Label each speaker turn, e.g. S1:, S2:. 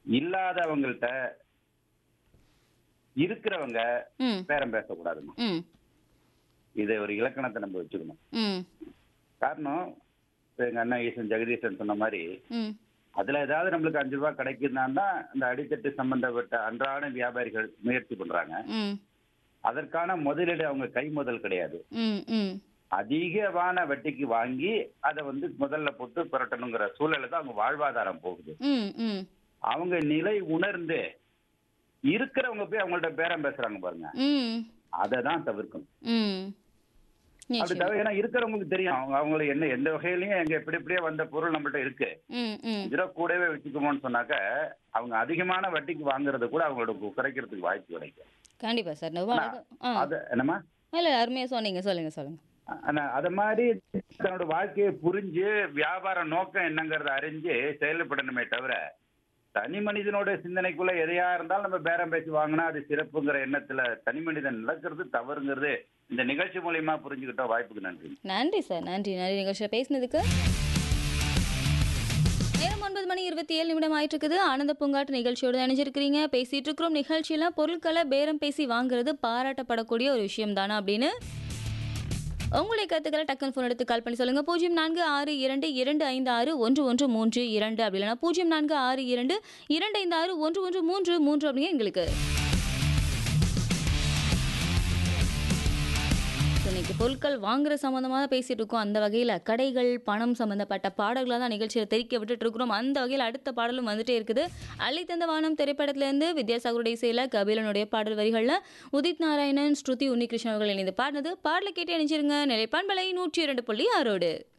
S1: இல்லாதவங்கள்ட்ட இருக்கிறவங்க
S2: ம்
S1: பேரம் பேசக்கூடாதுமா
S2: ம்
S1: இது ஒரு இலக்கணத்தை நம்ம வச்சுக்கணும்
S2: ம்
S1: காரணம் இப்ப எங்க அண்ணா ஈசன் ஜெகதீசன் சொன்ன மாதிரி
S2: ம்
S1: அதுல ஏதாவது நம்மளுக்கு அஞ்சு ரூபாய் கிடைக்குதுன்னா தான் இந்த அடித்தட்டு சம்பந்தப்பட்ட அன்றாட வியாபாரிகள் முயற்சி பண்றாங்க
S2: ம்
S1: அதற்கான முதலீடு அவங்க கை முதல் கிடையாது
S2: ம் ம்
S1: அதிகமான வட்டிக்கு வாங்கி அதை வந்து முதல்ல போட்டு புரட்டணுங்கிற சூழல்ல தான் அவங்க வாழ்வாதாரம் போகுது
S2: ம் ம்
S1: அவங்க நிலை உணர்ந்து இருக்கிறவங்க போய் அவங்கள்ட்ட பேரம் பேசுறாங்க பாருங்க
S2: ம்
S1: அதை தான் தவிர்க்கணும்
S2: ம்
S1: அப்படி
S2: நிச்சயம்
S1: தவிர ஏன்னா இருக்கிறவங்களுக்கு தெரியும் அவங்க அவங்கள என்ன எந்த வகையிலயும் எங்க எப்படி இப்படியே வந்த பொருள் நம்மள்ட்ட இருக்கு
S2: ம் ம்
S1: இதுல கூடவே வச்சுக்குமோன்னு சொன்னாக்க அவங்க அதிகமான வட்டிக்கு வாங்குறது கூட அவங்களோட கு- குறைக்கிறதுக்கு வாய்ப்பு கிடைக்கும்
S2: கண்டிப்பா சார் ரொம்ப அழகா ஆ
S1: அது என்னம்மா
S2: இல்லை அருமையாக சொன்னீங்க சொல்லுங்க சொல்லுங்க
S1: ஆனா அத மாதிரி தன்னோட வாழ்க்கையை புரிஞ்சு வியாபார நோக்கம் என்னங்கறத அறிஞ்சு செயல்படணுமே தவிர தனி மனிதனோட சிந்தனைக்குள்ள எதையா இருந்தாலும் நம்ம பேரம் பேசி வாங்கினா அது சிறப்புங்கிற எண்ணத்துல தனி மனிதன் நடக்கிறது தவறுங்கிறது இந்த நிகழ்ச்சி மூலியமா புரிஞ்சுக்கிட்டோம் வாய்ப்புக்கு நன்றி
S2: நன்றி சார் நன்றி நன்றி நிகழ்ச்சியில் பேசினதுக்கு நேரம் ஒன்பது மணி இருபத்தி ஏழு நிமிடம் ஆயிட்டு இருக்குது ஆனந்த பூங்காட்டு நிகழ்ச்சியோடு இணைஞ்சிருக்கிறீங்க பேசிட்டு இருக்கிறோம் நிகழ்ச்சியில பொருட்களை பேரம் பேசி வாங்குறது பாராட்டப்படக்கூடிய ஒரு விஷயம் தானே அப்படின்னு உங்களுடைய கருத்துக்களை டக்குன்னு ஃபோன் எடுத்து கால் பண்ணி சொல்லுங்க பூஜ்ஜியம் நான்கு ஆறு இரண்டு இரண்டு ஐந்து ஆறு ஒன்று ஒன்று மூன்று இரண்டு அப்படி இல்லைனா பூஜ்ஜியம் நான்கு ஆறு இரண்டு இரண்டு ஐந்து ஆறு ஒன்று ஒன்று மூன்று மூன்று அப்படிங்க எங்களுக்கு இன்னைக்கு பொருட்கள் வாங்குற சம்மந்தமாக தான் பேசிட்டு இருக்கோம் அந்த வகையில் கடைகள் பணம் சம்மந்தப்பட்ட பாடல்களாக தான் நிகழ்ச்சியில் தெரிக்க விட்டுட்டு இருக்கிறோம் அந்த வகையில் அடுத்த பாடலும் வந்துட்டே இருக்குது அள்ளி தந்த வானம் திரைப்படத்திலேருந்து வித்யாசாகருடைய இசையில் கபிலனுடைய பாடல் வரிகளில் உதித் நாராயணன் ஸ்ருதி உன்னிகிருஷ்ணன் அவர்கள் இணைந்து பாடினது பாடலை கேட்டு இணைஞ்சிருங்க நிலைப்பான்பலை நூற்றி இரண்டு புள்ளி ஆறோடு